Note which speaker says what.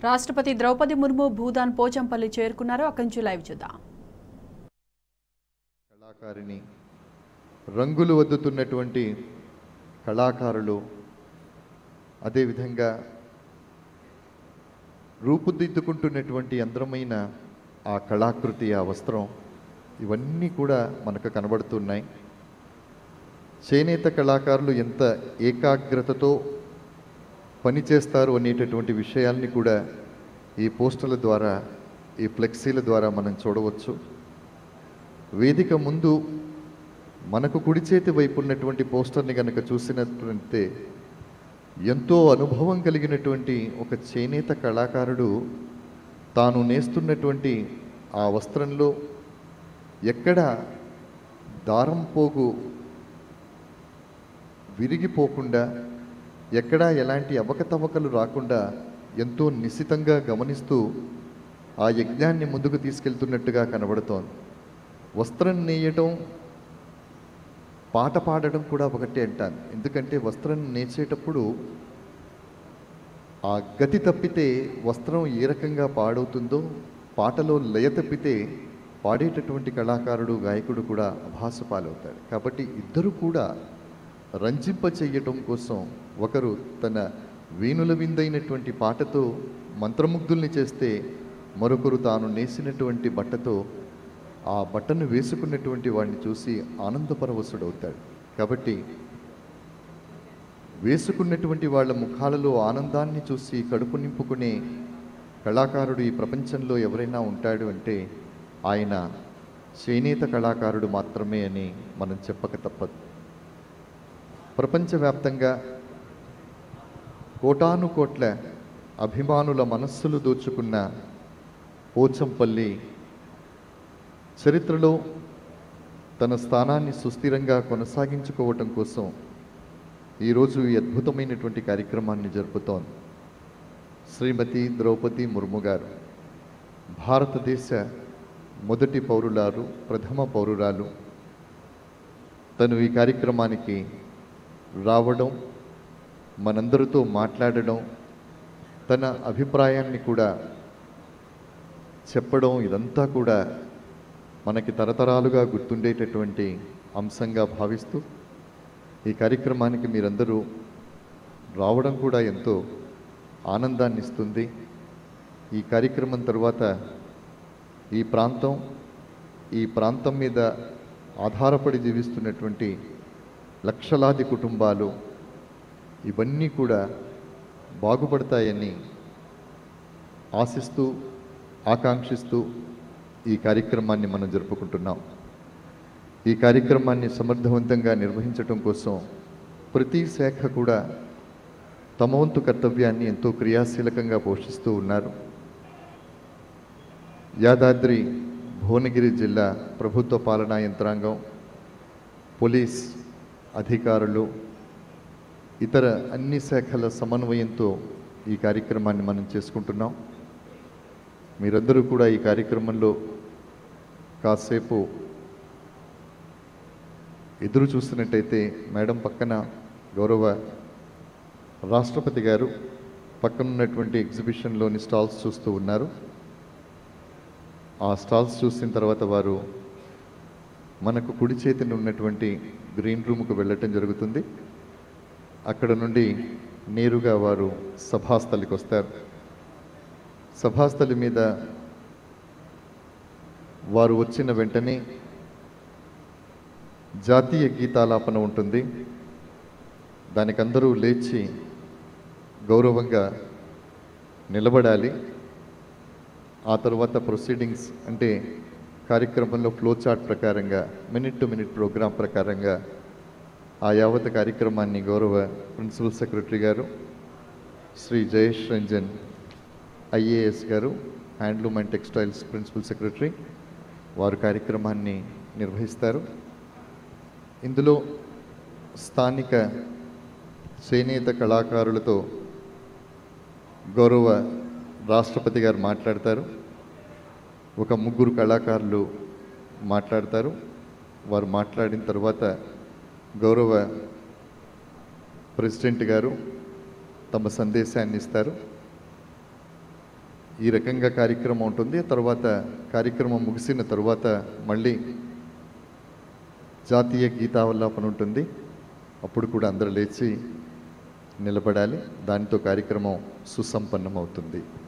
Speaker 1: రాష్ట్రపతి ద్రౌపది ముర్ము భూదాన్ పోచంపల్లి చేరుకున్నారు అక్కడి నుంచి లైవ్ చూద్దాం
Speaker 2: కళాకారిణి రంగులు వద్దుతున్నటువంటి కళాకారులు అదేవిధంగా రూపుదిద్దుకుంటున్నటువంటి అందమైన ఆ కళాకృతి ఆ వస్త్రం ఇవన్నీ కూడా మనకు కనబడుతున్నాయి చేనేత కళాకారులు ఎంత ఏకాగ్రతతో పనిచేస్తారు అనేటటువంటి విషయాల్ని కూడా ఈ పోస్టర్ల ద్వారా ఈ ఫ్లెక్సీల ద్వారా మనం చూడవచ్చు వేదిక ముందు మనకు కుడి చేతి వైపు ఉన్నటువంటి పోస్టర్ని కనుక చూసినట్లయితే ఎంతో అనుభవం కలిగినటువంటి ఒక చేనేత కళాకారుడు తాను నేస్తున్నటువంటి ఆ వస్త్రంలో ఎక్కడ దారం పోగు విరిగిపోకుండా ఎక్కడా ఎలాంటి అవకతవకలు రాకుండా ఎంతో నిశితంగా గమనిస్తూ ఆ యజ్ఞాన్ని ముందుకు తీసుకెళ్తున్నట్టుగా కనబడుతోంది వస్త్రం నేయటం పాట పాడడం కూడా ఒకటే అంటాను ఎందుకంటే వస్త్రం నేర్చేటప్పుడు ఆ గతి తప్పితే వస్త్రం ఏ రకంగా పాడవుతుందో పాటలో లయ తప్పితే పాడేటటువంటి కళాకారుడు గాయకుడు కూడా అభాస పాలవుతాడు కాబట్టి ఇద్దరు కూడా రంజింప చెయ్యటం కోసం ఒకరు తన వేణుల విందైనటువంటి పాటతో మంత్రముగ్ధుల్ని చేస్తే మరొకరు తాను నేసినటువంటి బట్టతో ఆ బట్టను వేసుకున్నటువంటి వాడిని చూసి ఆనందపరవశుడవుతాడు కాబట్టి వేసుకున్నటువంటి వాళ్ళ ముఖాలలో ఆనందాన్ని చూసి కడుపు నింపుకునే కళాకారుడు ఈ ప్రపంచంలో ఎవరైనా ఉంటాడు అంటే ఆయన చేనేత కళాకారుడు మాత్రమే అని మనం చెప్పక తప్పదు ప్రపంచవ్యాప్తంగా కోటాను కోట్ల అభిమానుల మనస్సులు దోచుకున్న పోచంపల్లి చరిత్రలో తన స్థానాన్ని సుస్థిరంగా కొనసాగించుకోవటం కోసం ఈరోజు ఈ అద్భుతమైనటువంటి కార్యక్రమాన్ని జరుపుతోంది శ్రీమతి ద్రౌపది ముర్ము గారు భారతదేశ మొదటి పౌరులారు ప్రథమ పౌరురాలు తను ఈ కార్యక్రమానికి రావడం మనందరితో మాట్లాడడం తన అభిప్రాయాన్ని కూడా చెప్పడం ఇదంతా కూడా మనకి తరతరాలుగా గుర్తుండేటటువంటి అంశంగా భావిస్తూ ఈ కార్యక్రమానికి మీరందరూ రావడం కూడా ఎంతో ఆనందాన్ని ఇస్తుంది ఈ కార్యక్రమం తర్వాత ఈ ప్రాంతం ఈ ప్రాంతం మీద ఆధారపడి జీవిస్తున్నటువంటి లక్షలాది కుటుంబాలు ఇవన్నీ కూడా బాగుపడతాయని ఆశిస్తూ ఆకాంక్షిస్తూ ఈ కార్యక్రమాన్ని మనం జరుపుకుంటున్నాం ఈ కార్యక్రమాన్ని సమర్థవంతంగా నిర్వహించడం కోసం ప్రతి శాఖ కూడా తమ వంతు కర్తవ్యాన్ని ఎంతో క్రియాశీలకంగా పోషిస్తూ ఉన్నారు యాదాద్రి భువనగిరి జిల్లా ప్రభుత్వ పాలనా యంత్రాంగం పోలీస్ అధికారులు ఇతర అన్ని శాఖల సమన్వయంతో ఈ కార్యక్రమాన్ని మనం చేసుకుంటున్నాం మీరందరూ కూడా ఈ కార్యక్రమంలో కాసేపు ఎదురు చూస్తున్నట్టయితే మేడం పక్కన గౌరవ రాష్ట్రపతి గారు పక్కనున్నటువంటి ఎగ్జిబిషన్లోని స్టాల్స్ చూస్తూ ఉన్నారు ఆ స్టాల్స్ చూసిన తర్వాత వారు మనకు కుడి చేతిని ఉన్నటువంటి గ్రీన్ రూమ్కు వెళ్ళటం జరుగుతుంది అక్కడ నుండి నేరుగా వారు సభాస్థలికి వస్తారు సభాస్థలి మీద వారు వచ్చిన వెంటనే జాతీయ గీతాలాపన ఉంటుంది దానికి అందరూ లేచి గౌరవంగా నిలబడాలి ఆ తర్వాత ప్రొసీడింగ్స్ అంటే కార్యక్రమంలో ఫ్లో చార్ట్ ప్రకారంగా మినిట్ టు మినిట్ ప్రోగ్రాం ప్రకారంగా ఆ యావత్ కార్యక్రమాన్ని గౌరవ principal secretary garu Shri Jayesh Ranjan IAS garu handloom and textiles principal secretary వారు కార్యక్రమాన్ని నిర్వహిస్తారు ఇందులో స్థానిక చేనేత కళాకారులతో గౌరవ రాష్ట్రపతి గారు మాట్లాడతారు ఒక ముగ్గురు కళాకారులు మాట్లాడతారు వారు మాట్లాడిన తర్వాత గౌరవ ప్రెసిడెంట్ గారు తమ సందేశాన్ని ఇస్తారు ఈ రకంగా కార్యక్రమం ఉంటుంది తర్వాత కార్యక్రమం ముగిసిన తర్వాత మళ్ళీ జాతీయ గీతావల్లాపన ఉంటుంది అప్పుడు కూడా అందరూ లేచి నిలబడాలి దానితో కార్యక్రమం సుసంపన్నం అవుతుంది